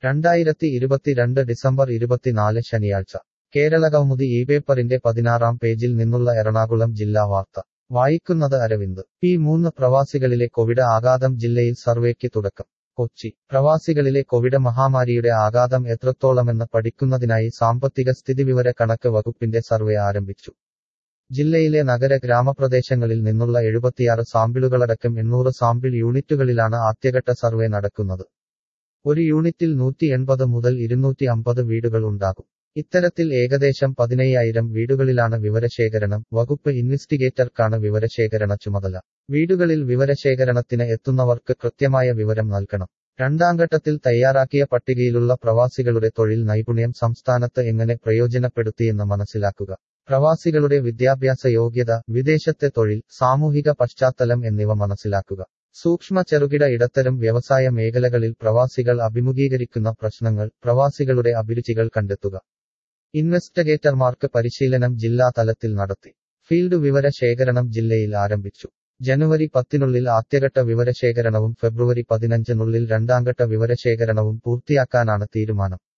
രണ്ടായിരത്തി ഇരുപത്തിരണ്ട് ഡിസംബർ ഇരുപത്തിനാല് ശനിയാഴ്ച കേരളകൗമുദി ഈ പേപ്പറിന്റെ പതിനാറാം പേജിൽ നിന്നുള്ള എറണാകുളം ജില്ലാ വാർത്ത വായിക്കുന്നത് അരവിന്ദ് പി മൂന്ന് പ്രവാസികളിലെ കോവിഡ് ആഘാതം ജില്ലയിൽ സർവേക്ക് തുടക്കം കൊച്ചി പ്രവാസികളിലെ കോവിഡ് മഹാമാരിയുടെ ആഘാതം എത്രത്തോളമെന്ന് പഠിക്കുന്നതിനായി സാമ്പത്തിക സ്ഥിതിവിവര കണക്ക് വകുപ്പിന്റെ സർവേ ആരംഭിച്ചു ജില്ലയിലെ നഗര ഗ്രാമപ്രദേശങ്ങളിൽ നിന്നുള്ള എഴുപത്തിയാറ് സാമ്പിളുകളടക്കം എണ്ണൂറ് സാമ്പിൾ യൂണിറ്റുകളിലാണ് ആദ്യഘട്ട സർവേ നടക്കുന്നത് ഒരു യൂണിറ്റിൽ നൂറ്റി എൺപത് മുതൽ ഇരുന്നൂറ്റി അമ്പത് വീടുകൾ ഉണ്ടാകും ഇത്തരത്തിൽ ഏകദേശം പതിനയ്യായിരം വീടുകളിലാണ് വിവരശേഖരണം വകുപ്പ് ഇൻവെസ്റ്റിഗേറ്റർക്കാണ് വിവരശേഖരണ ചുമതല വീടുകളിൽ വിവരശേഖരണത്തിന് എത്തുന്നവർക്ക് കൃത്യമായ വിവരം നൽകണം രണ്ടാം ഘട്ടത്തിൽ തയ്യാറാക്കിയ പട്ടികയിലുള്ള പ്രവാസികളുടെ തൊഴിൽ നൈപുണ്യം സംസ്ഥാനത്ത് എങ്ങനെ പ്രയോജനപ്പെടുത്തിയെന്ന് മനസ്സിലാക്കുക പ്രവാസികളുടെ വിദ്യാഭ്യാസ യോഗ്യത വിദേശത്തെ തൊഴിൽ സാമൂഹിക പശ്ചാത്തലം എന്നിവ മനസ്സിലാക്കുക സൂക്ഷ്മ ചെറുകിട ഇടത്തരം വ്യവസായ മേഖലകളിൽ പ്രവാസികൾ അഭിമുഖീകരിക്കുന്ന പ്രശ്നങ്ങൾ പ്രവാസികളുടെ അഭിരുചികൾ കണ്ടെത്തുക ഇൻവെസ്റ്റിഗേറ്റർമാർക്ക് പരിശീലനം ജില്ലാ തലത്തിൽ നടത്തി ഫീൽഡ് വിവര ശേഖരണം ജില്ലയിൽ ആരംഭിച്ചു ജനുവരി പത്തിനുള്ളിൽ ആദ്യഘട്ട വിവരശേഖരണവും ഫെബ്രുവരി പതിനഞ്ചിനുള്ളിൽ രണ്ടാംഘട്ട വിവരശേഖരണവും പൂർത്തിയാക്കാനാണ് തീരുമാനം